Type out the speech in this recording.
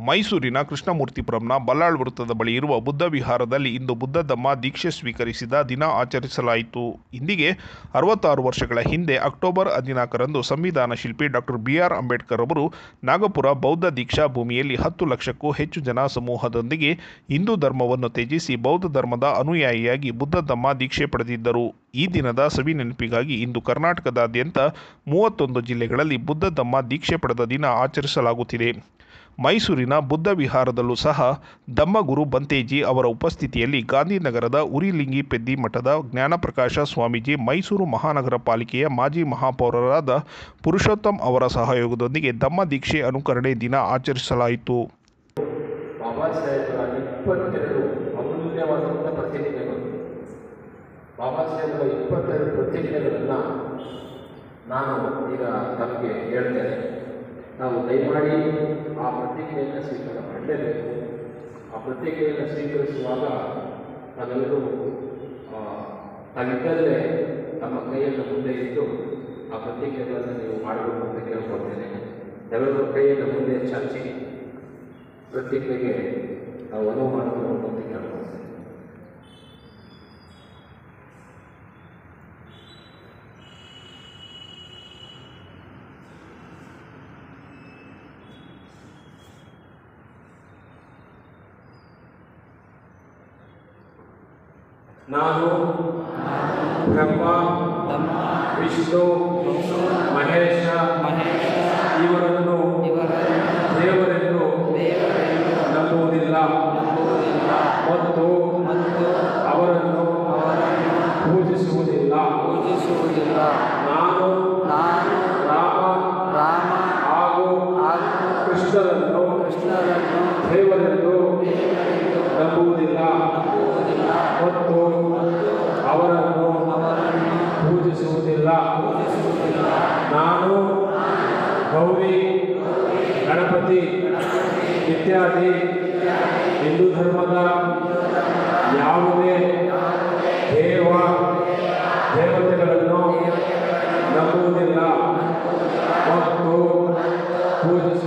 ಮೈಸೂರಿನ ಕೃಷ್ಣಮೂರ್ತಿಪುರಂನ ಬಲ್ಲಾಳ್ ವೃತ್ತದ ಬಳಿ ಇರುವ ಬುದ್ಧ ವಿಹಾರದಲ್ಲಿ ಇಂದು ಬುದ್ಧ ಧಮ್ಮ ದೀಕ್ಷೆ ಸ್ವೀಕರಿಸಿದ ದಿನ ಆಚರಿಸಲಾಯಿತು ಇಂದಿಗೆ ಅರವತ್ತಾರು ವರ್ಷಗಳ ಹಿಂದೆ ಅಕ್ಟೋಬರ್ ಹದಿನಾಲ್ಕರಂದು ಸಂವಿಧಾನ ಶಿಲ್ಪಿ ಡಾಕ್ಟರ್ ಬಿ ಆರ್ ಅಂಬೇಡ್ಕರ್ ಅವರು ನಾಗಪುರ ಬೌದ್ಧ ದೀಕ್ಷಾ ಭೂಮಿಯಲ್ಲಿ ಹತ್ತು ಲಕ್ಷಕ್ಕೂ ಹೆಚ್ಚು ಜನ ಸಮೂಹದೊಂದಿಗೆ ಹಿಂದೂ ಧರ್ಮವನ್ನು ತ್ಯಜಿಸಿ ಬೌದ್ಧ ಧರ್ಮದ ಅನುಯಾಯಿಯಾಗಿ ಬುದ್ಧ ಧಮ್ಮ ದೀಕ್ಷೆ ಪಡೆದಿದ್ದರು ಈ ದಿನದ ಸವಿ ನೆನಪಿಗಾಗಿ ಇಂದು ಕರ್ನಾಟಕದಾದ್ಯಂತ ಮೂವತ್ತೊಂದು ಜಿಲ್ಲೆಗಳಲ್ಲಿ ಬುದ್ಧ ಧಮ್ಮ ದೀಕ್ಷೆ ಪಡೆದ ದಿನ ಆಚರಿಸಲಾಗುತ್ತಿದೆ ಮೈಸೂರಿನ ಬುದ್ಧ ವಿಹಾರದಲ್ಲೂ ಸಹ ಧಮ್ಮಗುರು ಬಂತೇಜಿ ಅವರ ಉಪಸ್ಥಿತಿಯಲ್ಲಿ ಗಾಂಧಿನಗರದ ಉರಿಲಿಂಗಿ ಪೆದ್ದಿ ಮಠದ ಜ್ಞಾನಪ್ರಕಾಶ ಸ್ವಾಮೀಜಿ ಮೈಸೂರು ಮಹಾನಗರ ಪಾಲಿಕೆಯ ಮಾಜಿ ಮಹಾಪೌರರಾದ ಪುರುಷೋತ್ತಮ್ ಅವರ ಸಹಯೋಗದೊಂದಿಗೆ ಧಮ್ಮ ದೀಕ್ಷೆ ಅನುಕರಣೆ ದಿನ ಆಚರಿಸಲಾಯಿತು ಬಾಬಾ ಸಾಹೇಬರ ಇಪ್ಪತ್ತೆರಡು ಅಮೂಲ್ಯವಾದಂಥ ಪ್ರತಿಜ್ಞೆಗಳು ಬಾಬಾ ಸಾಹೇಬರ ಇಪ್ಪತ್ತೆರಡು ಪ್ರತಿಜ್ಞೆಗಳನ್ನು ನಾನು ಈಗ ತಮಗೆ ಹೇಳ್ತೇನೆ ನಾವು ದಯಮಾಡಿ ಆ ಪ್ರತಿಜ್ಞೆಯನ್ನು ಸ್ವೀಕಾರ ಮಾಡಲೇಬೇಕು ಆ ಪ್ರತಿಜ್ಞೆಯನ್ನು ಸ್ವೀಕರಿಸುವಾಗ ನಾವೆಲ್ಲರೂ ಆ, ತಾವಿದ್ದಲ್ಲೇ ನಮ್ಮ ಕೈಯನ್ನು ಮುಂದೆ ಇಟ್ಟು ಆ ಪ್ರತಿಜ್ಞೆಗಳನ್ನು ನೀವು ಮಾಡಬೇಕು ಅಂತ ಕೇಳ್ಕೊಳ್ತೇನೆ ನಾವೆಲ್ಲರೂ ಕೈಯನ್ನು ಮುಂದೆ ಚಾಚಿ ಪ್ರತಿಜ್ಞೆಗೆ ನಾವು ಅನುವು ಮಾಡಬೇಕು ಅಂತ ಕೇಳ್ಕೊಳ್ತೇನೆ ನಾನು ಬ್ರಹ್ಮ ವಿಷ್ಣು ಮಹೇಶ ಇವರನ್ನು ದೇವರೆಂದು ನಂಬುವುದಿಲ್ಲ ಮತ್ತು ಅವರನ್ನು ಪೂಜಿಸುವುದಿಲ್ಲ ಪೂಜಿಸುವುದಿಲ್ಲ ನಾನು ನಾನು ರಾಮ ರಾಮ ಹಾಗೂ ಹಾಗೂ ಕೃಷ್ಣರನ್ನು ಕೃಷ್ಣರನ್ನು ದೇವರೆಂದು ನಂಬುವುದಿಲ್ಲ ನಂಬುವುದಿಲ್ಲ ಮತ್ತು ಅವರನ್ನು ಅವರನ್ನು ಪೂಜಿಸುವುದಿಲ್ಲ ಪೂಜಿಸುವುದಿಲ್ಲ ನಾನು ಗೌರಿ ಗಣಪತಿ ಇತ್ಯಾದಿ ಹಿಂದೂ ಧರ್ಮದ ಯಾವುದೇ ದೇವ ದೇವತೆಗಳನ್ನು ನಂಬುವುದಿಲ್ಲ ಮತ್ತು ಪೂಜಿಸುವುದಿಲ್ಲ